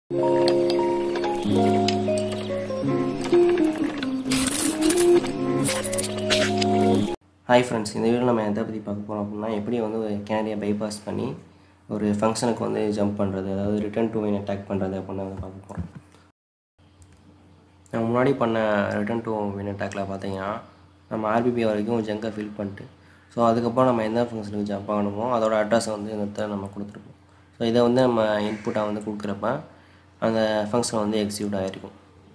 Hi friends இந்த video நம்ம எதை பற்றி பார்க்க போகிறோம் அப்படின்னா எப்படி வந்து ஒரு கேனரியை பைபாஸ் பண்ணி ஒரு ஃபங்க்ஷனுக்கு வந்து ஜம்ப் பண்ணுறது அதாவது ரிட்டர்ன் டு வின் அட்டாக் பண்ணுறது அப்படின்னு வந்து பார்க்க போகிறோம் நம்ம முன்னாடி பண்ண ரிட்டர்ன் டு வின் அட்டாக்ல பார்த்தீங்கன்னா நம்ம ஆர்பிபி வரைக்கும் ஜங்கை ஃபில் பண்ணிட்டு ஸோ அதுக்கப்புறம் நம்ம எந்த ஃபங்க்ஷனுக்கு ஜம்ப் ஆகணுமோ அதோட அட்ரஸை வந்து இந்த இடத்துல நம்ம கொடுத்துருப்போம் ஸோ இதை வந்து நம்ம இன்புட்டாக வந்து கொடுக்குறப்ப அந்த ஃபங்க்ஷன் வந்து எக்ஸிக்யூட் ஆகிருக்கும்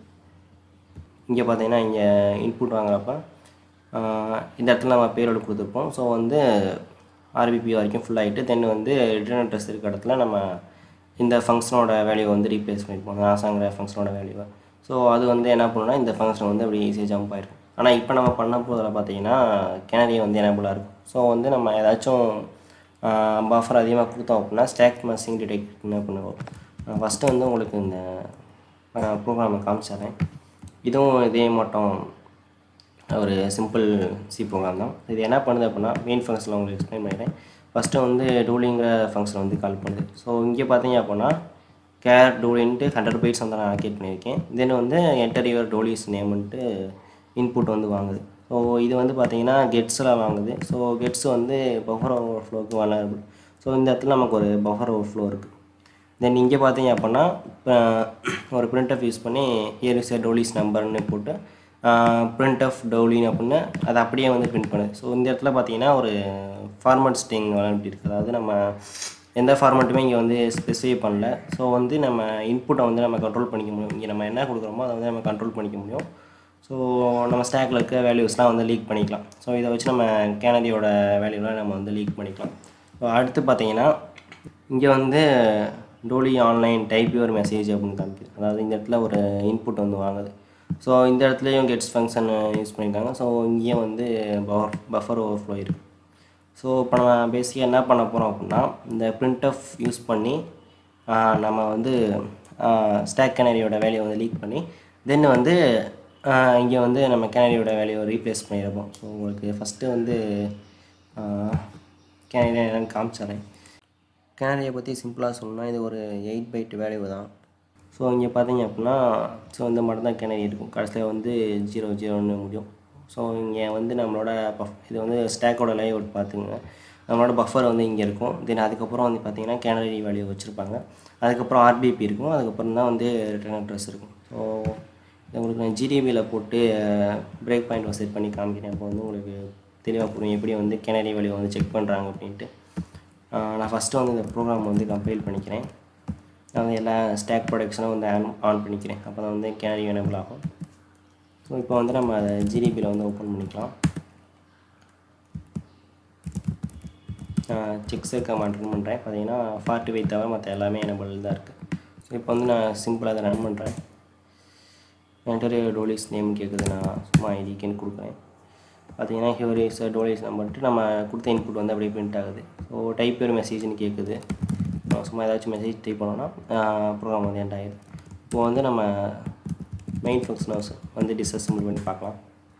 இங்கே பார்த்தீங்கன்னா இங்கே இன்புட் வாங்குறப்ப ஆஹ் இந்த இடத்துல நம்ம பேரோடு கொடுத்துருப்போம் ஸோ வந்து ஆர்பிபி வரைக்கும் ஃபுல் ஆகிட்டு தென் வந்து ரிட்டர்ன் அட்ரஸ் இருக்க இடத்துல நம்ம இந்த ஃபங்க்ஷனோட வேல்யூ வந்து ரீப்ளேஸ் பண்ணியிருப்போம் ஆசாங்கிற ஃபங்க்ஷனோட வேல்யூவை ஸோ அது வந்து என்ன பண்ணுன்னா இந்த ஃபங்க்ஷன் வந்து அப்படி ஈஸியாக ஜம்ப் ஆயிருக்கும் ஆனால் இப்போ நம்ம பண்ண போதில் பார்த்தீங்கன்னா கேனரி வந்து எனேபிளாக இருக்கும் ஸோ வந்து நம்ம ஏதாச்சும் பஃபர் அதிகமாக கொடுத்தோம் அப்படின்னா ஸ்டாக் மஸிங் டிடெக்ட் என்ன பண்ணுவோம் ஃபஸ்ட்டு வந்து உங்களுக்கு இந்த ப்ரோக்ராமை காமிச்சிடுறேன் இதுவும் இதே மட்டும் ஒரு சிம்பிள் சி ப்ரோக்ராம் தான் இது என்ன பண்ணுது அப்படின்னா மெயின் ஃபங்க்ஷனில் உங்களுக்கு எக்ஸ்பிளைன் பண்ணிடுறேன் ஃபஸ்ட்டு வந்து டூலிங்கிற ஃபங்க்ஷன் வந்து கால் பண்ணுது ஸோ இங்கே பார்த்தீங்க அப்படின்னா கேர் டூலின்ட்டு ஹண்ட்ரட் பைட்ஸ் வந்து நான் அலோகேட் பண்ணியிருக்கேன் தென் வந்து என்டர் யுவர் டோலிஸ் நேம்ன்ட்டு இன்புட் வந்து வாங்குது ஸோ இது வந்து பார்த்தீங்கன்னா கெட்ஸில் வாங்குது ஸோ கெட்ஸ் வந்து பஃபர் ஓவர் ஃப்ளோக்கு வளருது ஸோ இந்த இடத்துல நமக்கு ஒரு பஃபர் ஓவர் ஃப்ளோ இருக்குது தென் இங்கே பார்த்தீங்க அப்படின்னா இப்போ ஒரு பிரிண்ட் யூஸ் பண்ணி ஹியர் இஸ் டோலிஸ் நம்பர்னு போட்டு பிரிண்ட் ஆஃப் டவுலின் அப்படின்னு அதை அப்படியே வந்து பிரிண்ட் பண்ணுது ஸோ இந்த இடத்துல பார்த்தீங்கன்னா ஒரு ஃபார்மட் ஸ்டிங் விளாண்டு இருக்குது அதாவது நம்ம எந்த ஃபார்மேட்டுமே இங்கே வந்து ஸ்பெசிஃபை பண்ணல ஸோ வந்து நம்ம இன்புட்டை வந்து நம்ம கண்ட்ரோல் பண்ணிக்க முடியும் இங்கே நம்ம என்ன கொடுக்குறோமோ அதை வந்து நம்ம கண்ட்ரோல் பண்ணிக்க முடியும் ஸோ நம்ம ஸ்டாக்கில் இருக்க வேல்யூஸ்லாம் வந்து லீக் பண்ணிக்கலாம் ஸோ இதை வச்சு நம்ம கேனரியோட வேல்யூலாம் நம்ம வந்து லீக் பண்ணிக்கலாம் ஸோ அடுத்து பார்த்தீங்கன்னா இங்கே வந்து Dolly online type your message அப்படின்னு காமிக்குது அதாவது இந்த இடத்துல ஒரு இன்புட் வந்து வாங்குது ஸோ இந்த இடத்துலையும் கெட்ஸ் ஃபங்க்ஷன் யூஸ் பண்ணியிருக்காங்க ஸோ இங்கேயும் வந்து பஃபர் பஃபர் ஓவர்ஃப்ளோ இருக்குது ஸோ இப்போ நம்ம பேசிக்காக என்ன பண்ண போகிறோம் அப்படின்னா இந்த பிரிண்ட் ஆஃப் யூஸ் பண்ணி ஆஹ், நம்ம வந்து ஸ்டாக் கேனரியோட வேல்யூ வந்து லீக் பண்ணி தென் வந்து இங்கே வந்து நம்ம கேனரியோட வேல்யூவை ரீப்ளேஸ் பண்ணியிருப்போம் ஸோ உங்களுக்கு ஃபஸ்ட்டு வந்து கேனரி என்னன்னு காமிச்சிடுறேன் கேனரியை பற்றி சிம்பிளாக சொல்லணும்னா இது ஒரு எயிட் பைட் வேல்யூ தான் ஸோ இங்கே பார்த்தீங்க அப்படின்னா ஸோ இந்த மட்டும் தான் கேனரி இருக்கும் கடைசியில் வந்து ஜீரோ ஜீரோன்னு முடியும் ஸோ இங்கே வந்து நம்மளோட பஃப் இது வந்து ஸ்டாக்கோட லைவ் அவுட் பார்த்துங்க நம்மளோட பஃபர் வந்து இங்கே இருக்கும் தென் அதுக்கப்புறம் வந்து பார்த்தீங்கன்னா கேனரி வேல்யூ வச்சுருப்பாங்க அதுக்கப்புறம் ஆர்பிபி இருக்கும் அதுக்கப்புறம் தான் வந்து ரிட்டர்ன் அட்ரஸ் இருக்கும் ஸோ இதை உங்களுக்கு நான் ஜிடிபியில் போட்டு பிரேக் பாயிண்ட் செட் பண்ணி காமிக்கிறேன் அப்போ வந்து உங்களுக்கு தெளிவாக புரியும் எப்படி வந்து கேனரி வேல்யூ வந்து செக் பண்ணுறாங்க அப்படின்ட்டு ஆஹ் நான் ஃபஸ்ட்டு வந்து இந்த ப்ரோக்ராம் வந்து கம்பைல் பண்ணிக்கிறேன் நான் வந்து எல்லா ஸ்டாக் ப்ரொடக்ஷனும் வந்து ஆன் ஆன் பண்ணிக்கிறேன் அப்போ தான் வந்து கேனரி எனபிள் ஆகும் ஸோ இப்போ வந்து நம்ம அதை ஜிடிபியில் வந்து ஓப்பன் பண்ணிக்கலாம் செக்ஸர் கமாண்ட் ரன் பண்ணுறேன் பார்த்தீங்கன்னா ஃபார்ட்டி ஃபைவ் தவிர மற்ற எல்லாமே எனபிள் தான் இருக்குது ஸோ இப்போ வந்து நான் சிம்பிளாக அதை ரன் பண்ணுறேன் என்டர் டோலிஸ் நேம் கேட்குது நான் சும்மா ஐடிக்குன்னு கொடுக்குறேன் பார்த்தீங்கன்னா ஹியூர் இஸ் டோலிஸ் நம்பர்ட்டு நம்ம கொடுத்த இன்புட் வந்து அப்படியே பிரிண்ட் ஆகுது ஸோ டைப் ஒரு மெசேஜ்னு கேட்குது நம்ம சும்மா ஏதாச்சும் மெசேஜ் டைப் பண்ணோன்னா ப்ரோக்ராம் வந்து எண்ட் ஆகிடுது இப்போ வந்து நம்ம மெயின் ஃபங்க்ஷனஸ் வந்து டிஸ்அசம்பிள் பண்ணி பார்க்கலாம்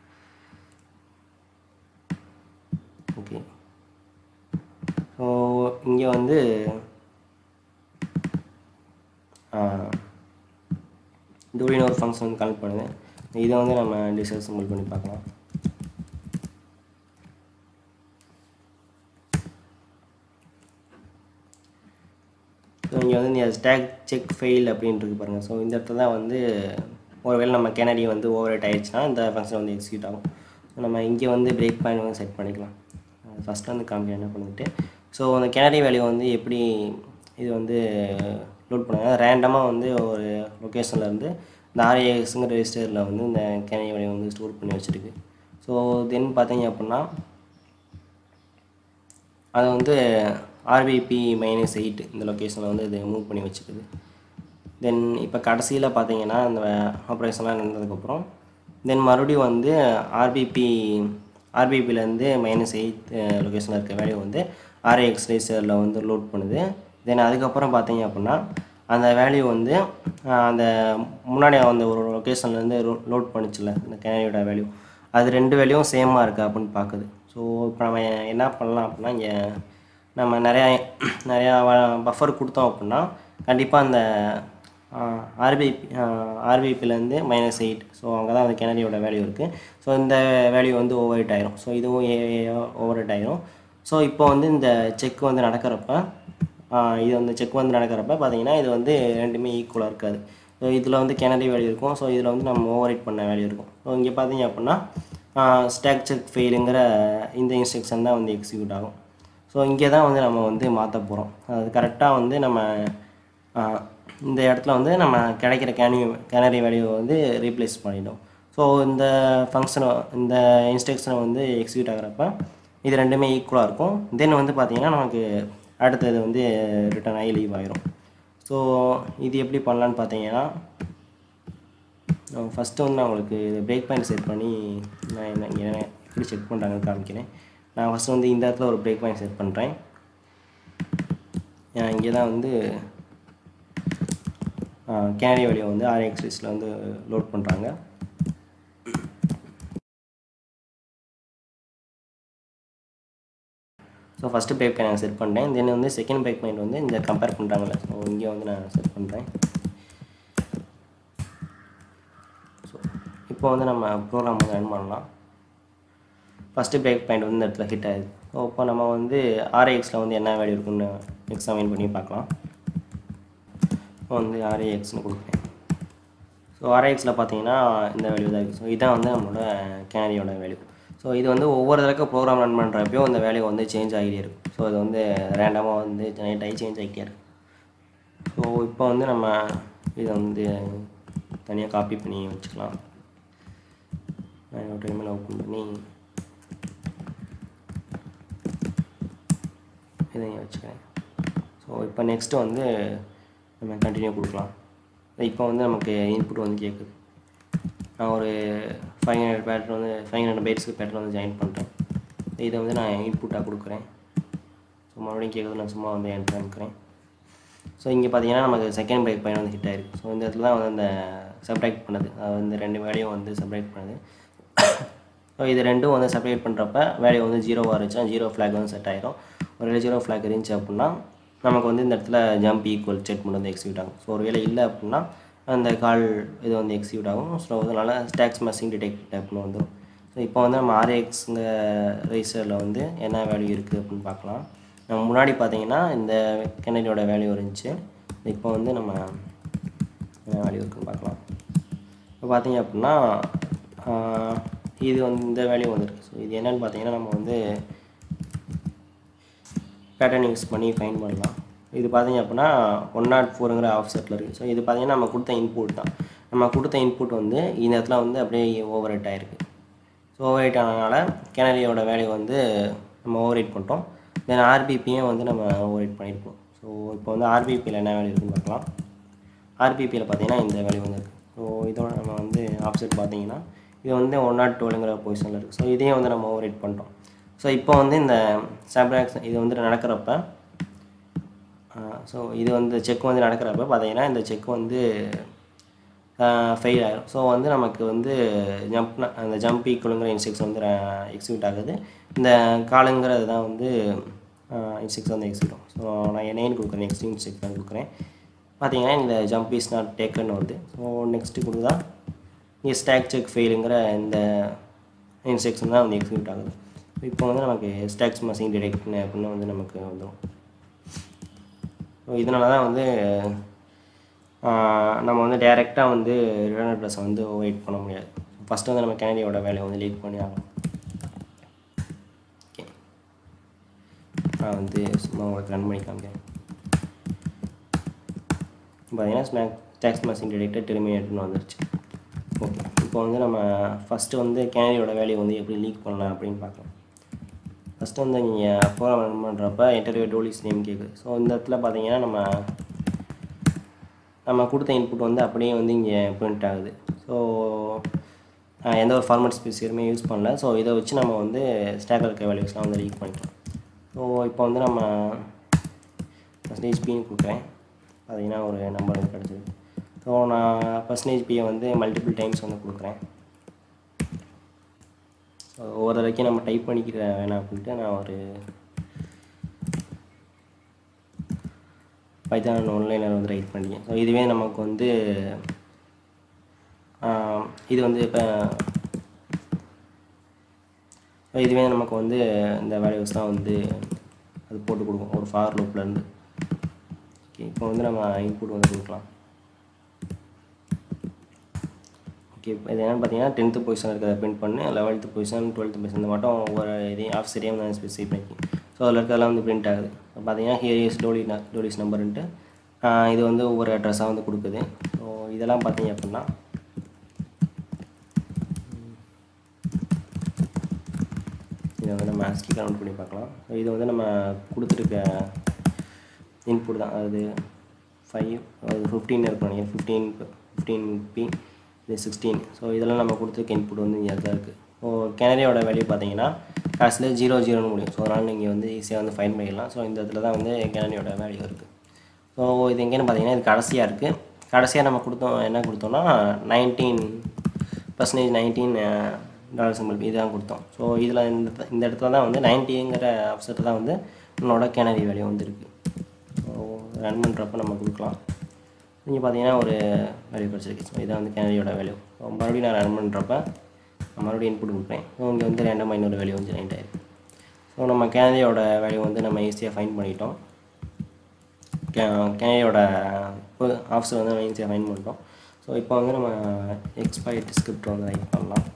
ஓகே ஸோ இங்கே வந்து டூலின்னு ஒரு ஃபங்க்ஷன் வந்து கனெக்ட் பண்ணுது இதை வந்து நம்ம டிஸ்அசம்பிள் பண்ணி பார்க்கலாம் ஸோ இங்கே வந்து இந்த ஸ்டாக் செக் ஃபெயில் அப்படின்ட்டு பாருங்கள் ஸோ இந்த இடத்துல தான் வந்து ஒருவேளை நம்ம கேனரி வந்து ஓவர் ரைட் ஆயிடுச்சுன்னா இந்த ஃபங்க்ஷன் வந்து எக்ஸிக்யூட் ஆகும் ஸோ நம்ம இங்கே வந்து பிரேக் பாயிண்ட் வந்து செட் பண்ணிக்கலாம் ஃபஸ்ட்டு வந்து காமிக்க என்ன பண்ணிட்டு ஸோ அந்த கேனரி வேல்யூ வந்து எப்படி இது வந்து லோட் பண்ணுங்க ரேண்டமாக வந்து ஒரு லொக்கேஷனில் இருந்து இந்த ஆர்ஏஎக்ஸுங்கிற ரெஜிஸ்டரில் வந்து இந்த கேனரி வேல்யூ வந்து ஸ்டோர் பண்ணி வச்சுருக்கு ஸோ தென் பார்த்தீங்க அப்படின்னா அது வந்து ஆர்பிபி மைனஸ் எயிட் இந்த லொக்கேஷனில் வந்து இது மூவ் பண்ணி வச்சுக்குது தென் இப்போ கடைசியில் பார்த்தீங்கன்னா இந்த ஆப்ரேஷன்லாம் நடந்ததுக்கப்புறம் தென் மறுபடியும் வந்து ஆர்பிபி ஆர்பிபிலேருந்து மைனஸ் எயிட் லொக்கேஷனில் இருக்க வேல்யூ வந்து ஆர்ஏஎக்ஸ் ரேசரில் வந்து லோட் பண்ணுது தென் அதுக்கப்புறம் பார்த்தீங்க அப்படின்னா அந்த வேல்யூ வந்து ஆஹ், அந்த முன்னாடி அந்த ஒரு லொக்கேஷன்லேருந்து லோட் பண்ணுச்சுல அந்த கேனரியோட வேல்யூ அது ரெண்டு வேல்யூவும் சேமாக இருக்கா அப்படின்னு பார்க்குது ஸோ இப்போ நம்ம என்ன பண்ணலாம் அப்படின்னா இங்கே நம்ம நிறையா நிறையா பஃபர் கொடுத்தோம் அப்படின்னா கண்டிப்பாக அந்த ஆர்பிஐ ஆர்பிஐபிலேருந்து மைனஸ் எயிட் ஸோ அங்கே தான் அந்த கேனரியோட வேல்யூ இருக்குது ஸோ இந்த வேல்யூ வந்து ஓவர் ஹிட் ஆயிரும் ஸோ இதுவும் ஓவர் ஹிட் ஆயிரும் ஸோ இப்போ வந்து இந்த செக் வந்து நடக்கிறப்ப ஆஹ் இது வந்து செக் வந்து நடக்கிறப்ப பார்த்தீங்கன்னா இது வந்து ரெண்டுமே ஈக்குவலாக இருக்காது ஸோ இதில் வந்து கேனரி வேல்யூ இருக்கும் ஸோ இதில் வந்து நம்ம ஓவர் ஹிட் பண்ண வேல்யூ இருக்கும் ஸோ இங்கே பார்த்தீங்க அப்படின்னா ஸ்டாக் செக் ஃபெயிலுங்கிற இந்த இன்ஸ்ட்ரக்ஷன் தான் வந்து எக்ஸிக்யூட் ஆகும் ஸோ இங்கே தான் வந்து நம்ம வந்து மாற்ற போகிறோம் அது கரெக்டாக வந்து நம்ம ஆஹ், இந்த இடத்துல வந்து நம்ம கிடைக்கிற கேனி கேனரி வேல்யூவை வந்து ரீப்ளேஸ் பண்ணிட்டோம் ஸோ இந்த ஃபங்க்ஷனை இந்த இன்ஸ்ட்ரக்ஷனை வந்து எக்ஸிக்யூட் ஆகிறப்ப இது ரெண்டுமே ஈக்குவலாக இருக்கும் தென் வந்து பார்த்திங்கன்னா நமக்கு அடுத்தது வந்து ரிட்டர்ன் ஆகி லீவ் ஆயிரும் ஸோ இது எப்படி பண்ணலான்னு பார்த்தீங்கன்னா ஃபஸ்ட்டு வந்து நான் உங்களுக்கு பிரேக் பாயிண்ட் செட் பண்ணி நான் என்ன இங்கே எப்படி செக் பண்ணுறாங்கன்னு காமிக்கிறேன் நான் ஃபஸ்ட்டு வந்து இந்த இடத்துல ஒரு பிரேக் பாயிண்ட் செட் பண்ணுறேன் இங்கே தான் வந்து கேனரி வழியை வந்து ஆர்எக்ஸ்எஸில் வந்து லோட் பண்ணுறாங்க ஸோ ஃபஸ்ட்டு பிரேக் பாயிண்ட் நான் செட் பண்ணிட்டேன் தென் வந்து செகண்ட் பிரேக் பாயிண்ட் வந்து இந்த கம்பேர் பண்ணுறாங்கல்ல ஸோ இங்கே வந்து நான் செட் பண்ணுறேன் ஸோ இப்போ வந்து நம்ம ப்ரோக்ராம் வந்து ரன் பண்ணலாம் ஃபஸ்ட்டு பிரேக் பாயிண்ட் வந்து இந்த இடத்துல ஹிட் ஆகுது ஸோ இப்போ நம்ம வந்து ஆர்ஏஎக்ஸில் வந்து என்ன வேல்யூ இருக்குன்னு எக்ஸாமின் பண்ணி பார்க்கலாம் இப்போ வந்து ஆர்ஏஎக்ஸ்னு கொடுக்குறேன் ஸோ ஆர்ஏஎக்ஸில் பார்த்தீங்கன்னா இந்த வேல்யூ தான் இருக்குது ஸோ இதான் வந்து நம்மளோட கேனரியோட வேல்யூ ஸோ இது வந்து ஒவ்வொரு தடவை ப்ரோக்ராம் ரன் பண்ணுறப்பையோ இந்த வேல்யூ வந்து சேஞ்ச் ஆகிட்டே இருக்கும் ஸோ இது வந்து ரேண்டமாக வந்து ஜெனரேட் ஆகி சேஞ்ச் ஆகிட்டே இருக்கும் ஸோ இப்போ வந்து நம்ம இதை வந்து தனியாக காப்பி பண்ணி வச்சுக்கலாம் நான் என்னோட டெர்மினல் ஓப்பன் பண்ணி இதை இங்கே வச்சுக்கிறேன் ஸோ இப்போ நெக்ஸ்ட்டு வந்து நம்ம கண்டினியூ கொடுக்கலாம் இப்போ வந்து நமக்கு இன்புட் வந்து கேட்குது நான் ஒரு ஃபைவ் ஹண்ட்ரட் பேட்டர் வந்து ஃபைவ் ஹண்ட்ரட் பைட்ஸ்க்கு பேட்டர் வந்து ஜாயின் பண்ணுறேன் இதை வந்து நான் இன்புட்டாக கொடுக்குறேன் ஸோ மறுபடியும் கேட்குறது நான் சும்மா வந்து என்ட்ரு பண்ணிக்கிறேன் ஸோ இங்கே பார்த்தீங்கன்னா நமக்கு செகண்ட் பிரேக் பாயிண்ட் வந்து ஹிட் ஆயிருக்கு ஸோ இந்த இடத்துல தான் வந்து அந்த சப்ராக்ட் பண்ணுது அதாவது இந்த ரெண்டு வேலையும் வந்து சப்ராக்ட் பண்ணுது ஸோ இது ரெண்டும் வந்து செப்பரேட் பண்ணுறப்ப வேல்யூ வந்து ஜீரோவாக இருந்துச்சுன்னா ஜீரோ ஃப்ளாக் வந்து செட் ஆயிரும் ஒரு ஜீரோ ஃப்ளாக் இருந்துச்சு அப்படின்னா நமக்கு வந்து இந்த இடத்துல ஜம்ப் ஈக்குவல் ஸ்டேட்மெண்ட் வந்து எக்ஸிக்யூட் ஆகும் ஸோ ஒரு வேளை இல்லை அப்படின்னா அந்த கால் இது வந்து எக்ஸிக்யூட் ஆகும் ஸோ அதனால் ஸ்டாக்ஸ் மஸிங் டிடெக்ட் அப்படின்னு வந்துடும் ஸோ இப்போ வந்து நம்ம ஆர்ஏஎக்ஸுங்க ரெஜிஸ்டரில் வந்து என்ன வேல்யூ இருக்குது அப்படின்னு பார்க்கலாம் நம்ம முன்னாடி பார்த்தீங்கன்னா இந்த கெனடியோட வேல்யூ இருந்துச்சு இப்போ வந்து நம்ம என்ன வேல்யூ இருக்குன்னு பார்க்கலாம் இப்போ பார்த்தீங்க அப்படின்னா ஆஹ், இது வந்து இந்த வேல்யூ வந்துருக்கு ஸோ இது என்னன்னு பார்த்தீங்கன்னா நம்ம வந்து பேட்டர்ன் யூஸ் பண்ணி ஃபைன் பண்ணலாம் இது பார்த்தீங்க அப்படின்னா ஒன் நாட் ஃபோருங்கிற ஆஃப்செட்டில் இருக்குது ஸோ இது பார்த்தீங்கன்னா நம்ம கொடுத்த இன்புட் தான் நம்ம கொடுத்த இன்புட் வந்து இந்த இடத்துல வந்து அப்படியே ஓவர் ஹிட் ஆகிருக்கு ஸோ ஓவர் ஹிட் ஆனதுனால கேனரியோட வேல்யூ வந்து நம்ம ஓவர் ஹிட் பண்ணிட்டோம் தென் ஆர்பிபியும் வந்து நம்ம ஓவர் ஹிட் பண்ணியிருக்கோம் ஸோ இப்போ வந்து ஆர்பிபியில் என்ன வேல்யூ இருக்குன்னு பார்க்கலாம் ஆர்பிபியில் பார்த்தீங்கன்னா இந்த வேல்யூ வந்து இருக்குது ஸோ இதோட நம்ம வந்து ஆப்செட் பார்த்தீங்கன்னா இது வந்து ஒன் நாட் டுவெலுங்கிற பொசிஷனில் இருக்குது ஸோ இதையும் வந்து நம்ம ஓவர் ஹிட் பண்ணிட்டோம் ஸோ இப்போ வந்து இந்த சாப்ராக்ஸ் இது வந்து நடக்கிறப்ப ஸோ இது வந்து செக் வந்து நடக்கிறப்ப பார்த்தீங்கன்னா இந்த செக் வந்து ஃபெயில் ஆகிடும் ஸோ வந்து நமக்கு வந்து ஜம்ப் அந்த ஜம்ப் ஈக்குவலுங்கிற இன்ஸ்ட்ரக்ஷன் வந்து எக்ஸிக்யூட் ஆகுது இந்த காலுங்கிறது தான் வந்து இன்ஸ்ட்ரக்ஷன் வந்து எக்ஸிக்யூட் ஆகும் ஸோ நான் என்னைன்னு கொடுக்குறேன் நெக்ஸ்ட் இன்ஸ்ட்ரக்ஷன் கொடுக்குறேன் பார்த்தீங்கன்னா இந்த ஜம்ப் இஸ் நாட் டேக்கன் வருது ஸோ நெக்ஸ்ட்டு கொடுத்தா இங்கே ஸ்டாக் செக் ஃபெயிலுங்கிற இந்த இன்ஸ்ட்ரக்ஷன் தான் வந்து எக்ஸிக்யூட் ஆகுது இப்போ வந்து நமக்கு ஸ்டாக்ஸ் மசிங் டிடெக்ட் அப்படின்னு வந்து நமக்கு வந்துடும் ஸோ இதனால தான் வந்து ஆஹ், நம்ம வந்து டைரெக்டாக வந்து ரிட்டர்ன் அட்ரஸை வந்து வெயிட் பண்ண முடியாது ஃபஸ்ட்டு வந்து நம்ம கேனடியோட வேலையை வந்து லீட் பண்ணி ஆகணும் ஓகே நான் வந்து சும்மா உங்களுக்கு ரன் பண்ணி காமிக்கிறேன் பார்த்தீங்கன்னா ஸ்நாக் ஸ்டாக்ஸ் மசிங் டிடெக்டர் டெர்மினேட்னு வந்துருச்சு ஓகே இப்போ வந்து நம்ம ஃபஸ்ட்டு வந்து கேனரியோட வேலையை வந்து எப்படி லீக் பண்ணலாம் அப்படின்னு பார்க்கலாம் ஃபஸ்ட்டு வந்து நீங்கள் ப்ரோக்ராம் ரன் பண்ணுறப்ப இன்டர்வியூ டோலிஸ் நேம் கேட்குது ஸோ இந்த இடத்துல பார்த்தீங்கன்னா நம்ம நம்ம கொடுத்த இன்புட் வந்து அப்படியே வந்து இங்கே பிரிண்ட் ஆகுது ஸோ எந்த ஒரு ஃபார்மேட் ஸ்பெசிஃபையுமே யூஸ் பண்ணல ஸோ இதை வச்சு நம்ம வந்து ஸ்டாக்கில் இருக்க வேல்யூஸ்லாம் வந்து லீக் பண்ணிக்கலாம் ஸோ இப்போ வந்து நம்ம பர்சன்டேஜ் பின்னு கொடுக்குறேன் பார்த்தீங்கன்னா ஒரு நம்பர் வந்து கிடச்சிது ஸோ நான் பர்சன்டேஜ் பியை வந்து மல்டிபிள் டைம்ஸ் வந்து கொடுக்குறேன் ஸோ ஒவ்வொரு தடவைக்கும் நம்ம டைப் பண்ணிக்கிற வேணாம் அப்படின்ட்டு நான் ஒரு பைத்தான் ஒன்லைனர் வந்து ரைட் பண்ணிக்கேன் ஸோ இதுவே நமக்கு வந்து ஆஹ், இது வந்து இப்போ இதுவே நமக்கு வந்து இந்த வேல்யூஸ் தான் வந்து அது போட்டு கொடுக்கும் ஒரு ஃபார் லூப்லேருந்து ஓகே இப்போ வந்து நம்ம இன்புட் வந்து கொடுக்கலாம் ஓகே இப்போ இது என்னென்னு பார்த்தீங்கன்னா டென்த்து பொசிஷன் இருக்கிறத பிரிண்ட் பண்ணி லெவல்த்து பொசிஷன் டுவெல்த்து பொசிஷன் இந்த மட்டும் ஒவ்வொரு இதையும் ஆஃப் சரியாக வந்து ஸ்பெசிஃபை பண்ணி ஸோ அதில் இருக்கிறதெல்லாம் வந்து பிரிண்ட் ஆகுது இப்போ பார்த்தீங்கன்னா ஹியர் இஸ் டோலி டோலிஸ் நம்பர்ன்ட்டு இது வந்து ஒவ்வொரு அட்ரஸாக வந்து கொடுக்குது ஸோ இதெல்லாம் பார்த்தீங்க அப்படின்னா இதை வந்து நம்ம ஆஸ்கி கவுண்ட் பண்ணி பார்க்கலாம் இது வந்து நம்ம கொடுத்துருக்க இன்புட் தான் அது ஃபைவ் அது ஃபிஃப்டீன் இருக்கும் நீங்கள் ஃபிஃப்டீன் ஃபிஃப்டீன் பி இது சிக்ஸ்டீன் ஸோ இதெல்லாம் நம்ம கொடுத்துருக்க இன்புட் வந்து இங்கே தான் இருக்குது ஸோ கேனரியோட வேல்யூ பார்த்தீங்கன்னா கடைசியில் ஜீரோ ஜீரோன்னு முடியும் ஸோ அதனால் நீங்கள் வந்து ஈஸியாக வந்து ஃபைன் பண்ணிடலாம் ஸோ இந்த இடத்துல தான் வந்து கேனரியோட வேல்யூ இருக்குது ஸோ இது எங்கேன்னு பார்த்தீங்கன்னா இது கடைசியாக இருக்குது கடைசியாக நம்ம கொடுத்தோம் என்ன கொடுத்தோம்னா nineteen percentage nineteen dollar simple இதுதான் கொடுத்தோம் ஸோ இதில் இந்த இந்த இடத்துல தான் வந்து நைன்ட்டிங்கிற ஆப்செட்டில் தான் வந்து நம்மளோட கேனரி வேல்யூ வந்து இருக்குது ஸோ ரன் பண்ணுறப்ப நம்ம கொடுக்கலாம் நீங்கள் பார்த்தீங்கன்னா ஒரு வேல்யூ கிடச்சிருக்கு ஸோ இதான் வந்து கேனரியோட வேல்யூ ஸோ மறுபடியும் நான் ரன் பண்ணுறப்ப நான் மறுபடியும் இன்புட் கொடுப்பேன் ஸோ இங்கே வந்து ரேண்டமாக இன்னொரு வேல்யூ வந்து ஜெனரேட் ஆயிருக்கு ஸோ நம்ம கேனரியோட வேல்யூ வந்து நம்ம ஈஸியாக ஃபைன் பண்ணிட்டோம் கே கேனரியோட ஆஃப்ஸை வந்து நம்ம ஈஸியாக ஃபைன் பண்ணிட்டோம் ஸோ இப்போ வந்து நம்ம எக்ஸ்பைட் ஸ்கிரிப்ட் வந்து ரைட் பண்ணலாம்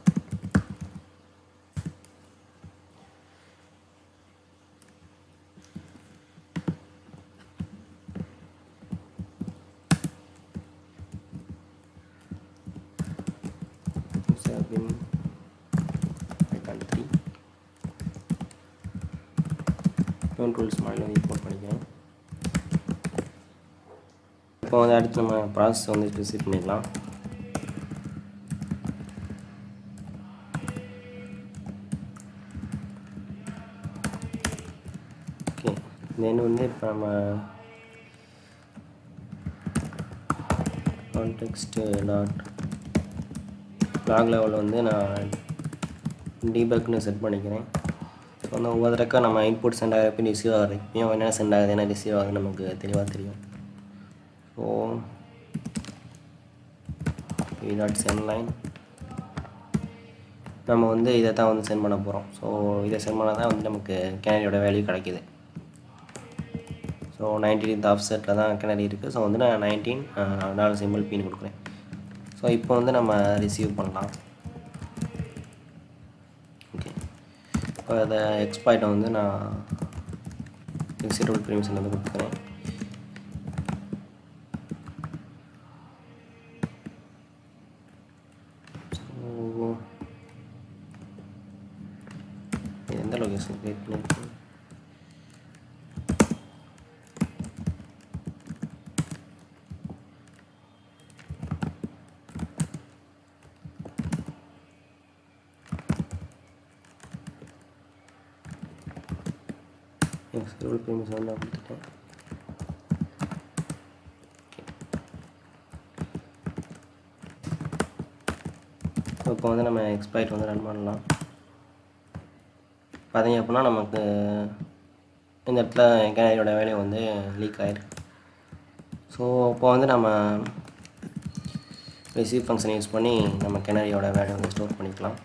Seven, Python 3 control small import பண்ணிக்கிறேன் இப்போ வந்து அடுத்து நம்ம ப்ராசஸ் வந்து ஸ்பெசிஃபை பண்ணிக்கலாம் ஓகே தென் வந்து இப்போ நம்ம கான்டெக்ஸ்ட் டாட் லாக் லெவலில் வந்து நான் டீபக்னு செட் பண்ணிக்கிறேன் ஸோ வந்து ஒவ்வொரு தடவை நம்ம இன்புட் சென்ட் ஆகிறப்ப ரிசீவ் ஆகுது இப்பயும் என்ன சென்ட் ஆகுது என்ன ரிசீவ் ஆகுது நமக்கு தெளிவாக தெரியும் ஸோ டாட் சென்ட் லைன் நம்ம வந்து இதை தான் வந்து சென்ட் பண்ண போகிறோம் ஸோ இதை சென்ட் பண்ணால் தான் வந்து நமக்கு கேனரியோட வேல்யூ கிடைக்கிது ஸோ நைன்டீன் ஆஃப்செட்டில் தான் கிணறி இருக்குது ஸோ வந்து நான் நைன்டீன் டாலர் சிம்பிள் பின் கொடுக்குறேன் ஸோ இப்போ வந்து நம்ம ரிசீவ் பண்ணலாம் ஓகே இப்போ அதை எக்ஸ்பாய்ட்டை வந்து நான் எக்ஸிடபிள் பெர்மிஷன் வந்து கொடுத்துக்கிறேன் ஸோ இது எந்த லொக்கேஷன் கிரியேட் பண்ணியிருக்கேன் எக்ஸ்பிரல் பேமெண்ட்ஸ் வந்து நான் கொடுத்துட்டேன் Okay. இப்போ வந்து நம்ம எக்ஸ்பைட் வந்து ரன் பண்ணலாம் பார்த்தீங்க அப்படின்னா நமக்கு இந்த இடத்துல கேனரியோட வேலையை வந்து லீக் ஆயிருக்கு ஸோ இப்போ வந்து நம்ம ரிசீவ் ஃபங்க்ஷன் யூஸ் பண்ணி நம்ம கேனரியோட வேலையை வந்து ஸ்டோர் பண்ணிக்கலாம்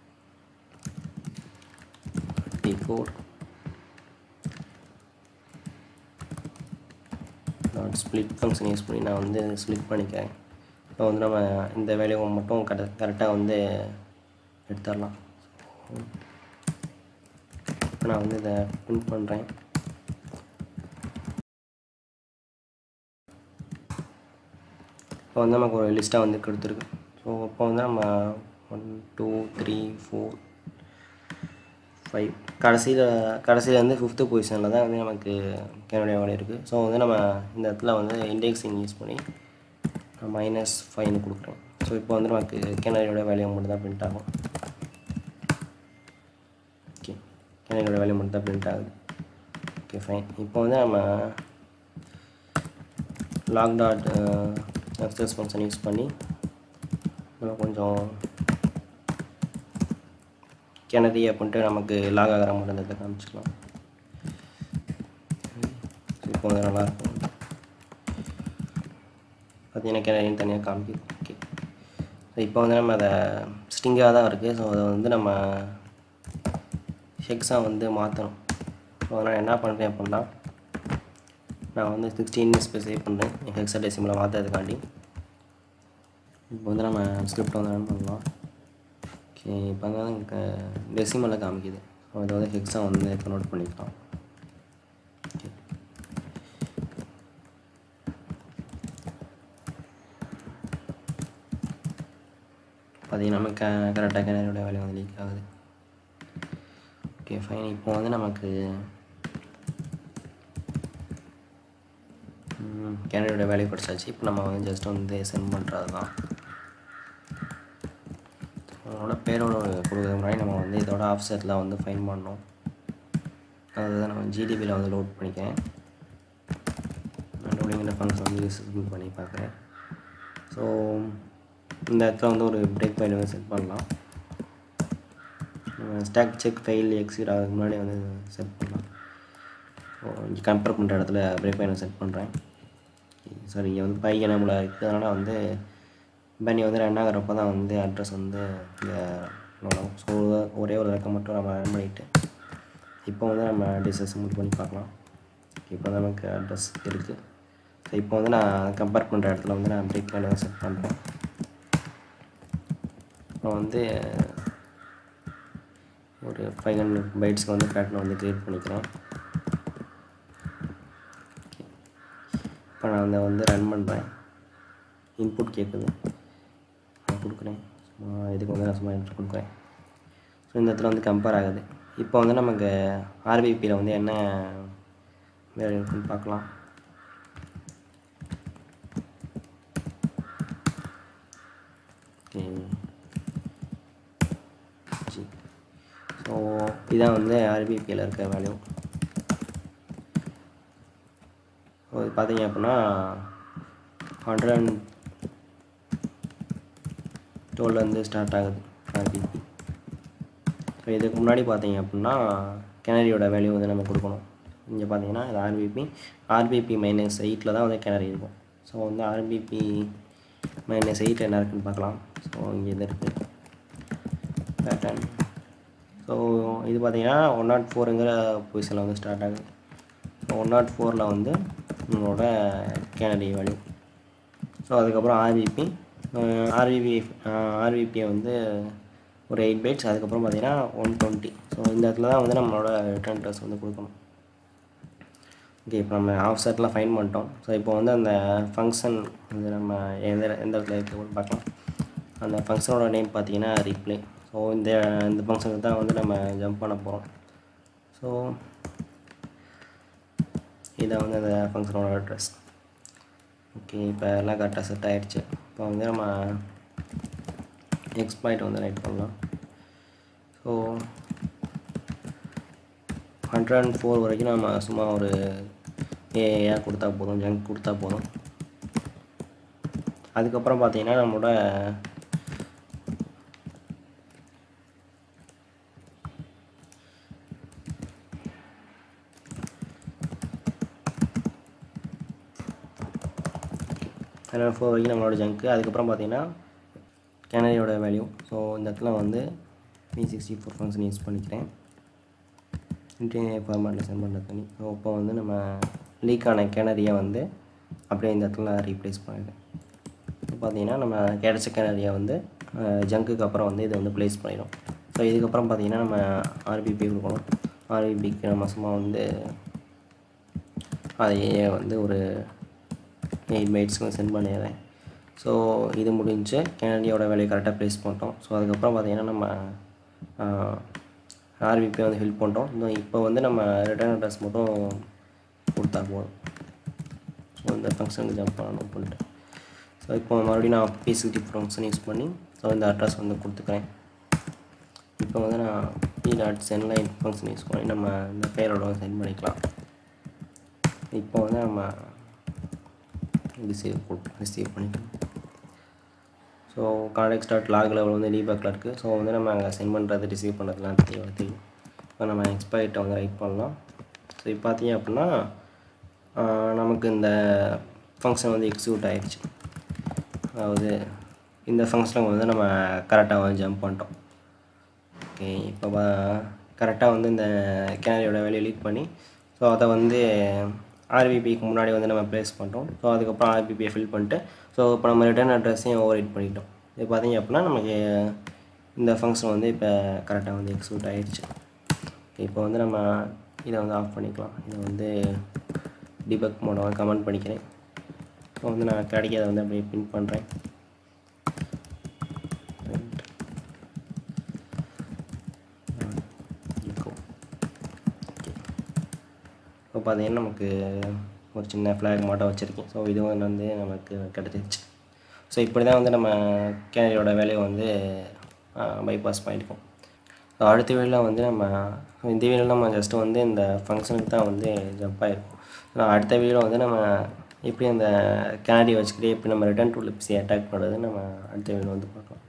D four dot split function use பண்ணி நான் வந்து ஸ்ப்ளிட் பண்ணிக்கிறேன் இப்போ வந்து நம்ம இந்த வேலையை மட்டும் கரெ கரெக்டாக வந்து எடுத்துடலாம் இப்போ நான் வந்து இதை பிரிண்ட் பண்ணுறேன் இப்போ வந்து நமக்கு ஒரு லிஸ்ட்டாக வந்து கொடுத்துருக்கு ஸோ இப்போ வந்து நம்ம one two three four five கடைசியில் கடைசியில் வந்து ஃபிஃப்த்து பொசிஷனில் தான் வந்து நமக்கு கேனுடைய வேலை இருக்குது ஸோ வந்து நம்ம இந்த இடத்துல வந்து இண்டெக்ஸிங் யூஸ் பண்ணி மைனஸ் ஃபைவ்னு கொடுக்குறோம் ஸோ இப்போ வந்து நமக்கு கேனரியோட வேலையை மட்டும் தான் பிரிண்ட் ஆகும் ஓகே கேனரியோட வேலையை மட்டும் தான் பிரிண்ட் ஆகுது ஓகே ஃபைன் இப்போ வந்து நம்ம log dot success function use பண்ணி நம்ம கொஞ்சம் கிணறி அப்படின்ட்டு நமக்கு லாக் ஆகிற மட்டும் இந்த காமிச்சிக்கலாம் இப்போ வந்து நல்லாயிருக்கும் பார்த்தீங்கன்னா கேனரின்னு தனியாக காமிக்குது ஓகே ஸோ இப்போ வந்து நம்ம அதை ஸ்டிங்காக தான் இருக்குது ஸோ அதை வந்து நம்ம ஹெக்ஸாக வந்து மாற்றணும் ஸோ அதனால் என்ன பண்ணுறேன் அப்படின்னா நான் வந்து சிக்ஸ்டீன் ஸ்பெசிஃபை பண்ணுறேன் ஹெக்ஸா டெசிமில் மாற்றுறதுக்காண்டி இப்போ வந்து நம்ம ஸ்கிரிப்ட் வந்து ரன் பண்ணலாம் ஓகே இப்போ வந்து எனக்கு டெசிமலில் காமிக்குது ஸோ இதை வந்து ஹெக்ஸா வந்து கன்வெர்ட் பண்ணிக்கலாம் ஓகே பார்த்தீங்கன்னா நம்ம க கரெக்டாக கேனரியோட வேலை வந்து லீக் ஆகுது ஓகே ஃபைன் இப்போ வந்து நமக்கு கேனரியோட வேல்யூ கிடச்சாச்சு இப்போ நம்ம வந்து ஜஸ்ட் வந்து சென்ட் பண்ணுறது தான் அதோட பேரோட கொடுக்குறது முன்னாடி நம்ம வந்து இதோட ஆஃப்செட்டில் வந்து ஃபைன் பண்ணோம் அதுதான் நம்ம ஜிடிபியில் வந்து லோட் பண்ணிக்கிறேன் லோடிங்கிற ஃபங்க்ஷன் வந்து யூஸ் பண்ணி பார்க்குறேன் ஸோ இந்த இடத்துல வந்து ஒரு பிரேக் பாயிண்ட் வந்து செட் பண்ணலாம் ஸ்டாக் செக் ஃபைல் எக்ஸிட் ஆகிறதுக்கு முன்னாடி வந்து செட் பண்ணலாம் ஸோ இங்கே கம்பேர் பண்ணுற இடத்துல பிரேக் பாயிண்ட் செட் பண்ணுறேன் சாரி இங்கே வந்து பைக் நம்மள இருக்குது அதனால் வந்து பண்ணி வந்து ரெண்டாகிறப்ப தான் வந்து அட்ரஸ் வந்து இங்கே வரும் ஸோ ஒரே ஒரு ரெக்கம் மட்டும் நம்ம ரன் பண்ணிவிட்டு இப்போ வந்து நம்ம டிசஸ் மூவ் பண்ணி பார்க்கலாம் இப்போ நமக்கு அட்ரஸ் இருக்குது ஸோ இப்போ வந்து நான் கம்பேர் பண்ணுற இடத்துல வந்து நான் பிரேக் பாயிண்ட் செட் பண்ணுறேன் அப்புறம் வந்து ஒரு ஃபைவ் ஹண்ட்ரட் பைட்ஸ்க்கு வந்து பேட்டர்ன் வந்து க்ரியேட் பண்ணிக்கிறேன் இப்போ நான் அதை வந்து ரன் பண்ணுறேன் இன்புட் கேட்குது நான் கொடுக்குறேன் சும்மா இதுக்கு வந்து நான் சும்மா என்ட்ரு கொடுக்குறேன் ஸோ இந்த இடத்துல வந்து கம்பேர் ஆகுது இப்போ வந்து நமக்கு ஆர்பிபியில் வந்து என்ன வேலை இருக்குன்னு பார்க்கலாம் ஓகே ஸோ இதான் வந்து ஆர்பிபியில் இருக்க வேல்யூ ஸோ இது பார்த்தீங்க அப்படின்னா ஹண்ட்ரட் அண்ட் டுவெல்லேருந்து ஸ்டார்ட் ஆகுது ஆர்பிபி ஸோ இதுக்கு முன்னாடி பார்த்தீங்க அப்படின்னா கேனரியோட வேல்யூ வந்து நம்ம கொடுக்கணும் இங்கே பார்த்தீங்கன்னா இது ஆர்பிபி ஆர்பிபி மைனஸ் எயிட்டில் தான் வந்து கேனரி இருக்கும் ஸோ வந்து ஆர்பிபி மைனஸ் எயிட் என்ன இருக்குன்னு பார்க்கலாம் ஸோ இங்கே இது இருக்குது பேட்டர்ன் ஸோ இது பார்த்தீங்கன்னா ஒன் நாட் ஃபோருங்கிற பொசிஷனில் வந்து ஸ்டார்ட் ஆகுது ஸோ ஒன் நாட் ஃபோரில் வந்து நம்மளோட கேனடி வேல்யூ ஸோ அதுக்கப்புறம் ஆர்பிபி ஆர்பிபி ஆர்பிபியை வந்து ஒரு எயிட் பைட்ஸ் அதுக்கப்புறம் பார்த்தீங்கன்னா ஒன் டுவெண்ட்டி ஸோ இந்த இடத்துல தான் வந்து நம்மளோட ரிட்டர்ன் அட்ரஸ் வந்து கொடுக்கணும் ஓகே இப்போ நம்ம ஆஃப் செட்லாம் ஃபைன் பண்ணிட்டோம் ஸோ இப்போ வந்து அந்த ஃபங்க்ஷன் வந்து நம்ம எந்த எந்த இடத்துல இருக்குன்னு பார்க்கலாம் அந்த ஃபங்க்ஷனோட நேம் பார்த்தீங்கன்னா ரிப்ளே ஸோ இந்த இந்த ஃபங்க்ஷனுக்கு தான் வந்து நம்ம ஜம்ப் பண்ண போகிறோம் ஸோ இதான் வந்து அந்த ஃபங்க்ஷனோட அட்ரஸ் ஓகே இப்போ எல்லாம் கரெக்டாக செட் ஆகிடுச்சு இப்போ வந்து நம்ம எக்ஸ்பாய்ட் வந்து ரைட் பண்ணலாம் ஸோ ஹண்ட்ரட் அண்ட் ஃபோர் வரைக்கும் நம்ம சும்மா ஒரு ஏஏஆ கொடுத்தா போதும் ஜங்க் கொடுத்தா போதும் அதுக்கப்புறம் பார்த்தீங்கன்னா நம்மளோட ஹண்ட்ரட் ஃபோர் வரைக்கும் நம்மளோட ஜங்க்கு அதுக்கப்புறம் பார்த்தீங்கன்னா கேனரியோட வேல்யூ ஸோ இந்த இடத்துல வந்து three sixty four function use பண்ணிக்கிறேன் இன்டீரியர் ஃபார்மேட்டில் சென்ட் பண்ணுறது தனி ஸோ இப்போ வந்து நம்ம லீக் ஆன கேனரியை வந்து அப்படியே இந்த இடத்துல ரீப்ளேஸ் பண்ணிட்டேன் இப்போ பார்த்தீங்கன்னா நம்ம கிடைச்ச கேனரியை வந்து ஜங்க்குக்கு அப்புறம் வந்து இதை வந்து ப்ளேஸ் பண்ணிடும் ஸோ இதுக்கப்புறம் பார்த்தீங்கன்னா நம்ம ஆர்பிபி கொடுக்கணும் ஆர்பிபிக்கு நம்ம சும்மா வந்து அதையே வந்து ஒரு எயிட் பைட்ஸ்க்கு சென்ட் பண்ணிடுறேன் ஸோ இது முடிஞ்சு கேனடியோட வேலையை கரெக்டாக ப்ளேஸ் பண்ணிட்டோம் ஸோ அதுக்கப்புறம் பார்த்தீங்கன்னா நம்ம ஆர்பிபி வந்து ஹெல்ப் பண்ணிட்டோம் இன்னும் இப்போ வந்து நம்ம ரிட்டர்ன் அட்ரஸ் மட்டும் கொடுத்தா போதும் ஸோ இந்த ஃபங்க்ஷனுக்கு ஜம்ப் பண்ணணும் பண்ணிட்டு ஸோ இப்போ மறுபடியும் நான் பி சிக்ஸ்டி ஃபங்க்ஷன் யூஸ் பண்ணி ஸோ இந்த அட்ரஸ் வந்து கொடுத்துக்கிறேன் இப்போ வந்து நான் P dot sendline function use பண்ணி நம்ம இந்த பேரோட சென்ட் பண்ணிக்கலாம் இப்போ வந்து நம்ம ரிசீவ் ரிசீவ் பண்ணிக்கலாம் so context start log level வந்து டீபேக்கில் இருக்குது ஸோ வந்து நம்ம அங்கே சென்ட் பண்ணுறது ரிசீவ் பண்ணுறதுலாம் தெரியும் தெரியும் இப்போ நம்ம எக்ஸ்பைர்ட்டை வந்து ரைட் பண்ணலாம் ஸோ இப்போ பார்த்தீங்க அப்படின்னா நமக்கு இந்த ஃபங்க்ஷன் வந்து எக்ஸிக்யூட் ஆகிடுச்சு அதாவது இந்த ஃபங்க்ஷனுக்கு வந்து நம்ம கரெக்டாக வந்து ஜம்ப் பண்ணிட்டோம் ஓகே இப்போ கரெக்டாக வந்து இந்த கேனரியோட வேலையை லீக் பண்ணி ஸோ அதை வந்து ஆர்பிபிக்கு முன்னாடி வந்து நம்ம ப்ளேஸ் பண்ணிட்டோம் ஸோ அதுக்கப்புறம் ஆர்பிபியை ஃபில் பண்ணிட்டு ஸோ இப்போ நம்ம ரிட்டர்ன் அட்ரஸையும் ஓவர் ரைட் பண்ணிட்டோம் இது பார்த்தீங்க அப்படின்னா நமக்கு இந்த ஃபங்க்ஷன் வந்து இப்போ கரெக்டாக வந்து எக்ஸிக்யூட் ஆயிடுச்சு இப்போ வந்து நம்ம இதை வந்து ஆஃப் பண்ணிக்கலாம் இதை வந்து டிபக் மோட கமெண்ட் பண்ணிக்கிறேன் இப்போ வந்து நான் கிடைக்கிறத வந்து அப்படியே பின் பண்ணுறேன் இப்போ பார்த்தீங்கன்னா நமக்கு ஒரு சின்ன ஃப்ளாக் மாட்டம் வச்சுருக்கேன் ஸோ இதுவும் வந்து நமக்கு கிடச்சிருச்சு ஸோ இப்படி தான் வந்து நம்ம கேனரியோட வேலையை வந்து பைபாஸ் பண்ணியிருக்கோம் ஸோ அடுத்த வீடியோவில் வந்து நம்ம இந்த வீடியோவில் நம்ம ஜஸ்ட்டு வந்து இந்த ஃபங்க்ஷனுக்கு தான் வந்து ஜம்ப் ஆகிருக்கும் ஸோ அடுத்த வீடியோவில் வந்து நம்ம எப்படி அந்த கேனரி வச்சுக்கிட்டே எப்படி நம்ம ரிட்டர்ன் டு லிப்ஸி அட்டாக் பண்ணுறது நம்ம அடுத்த வீடியோ வந்து பார்க்கலாம்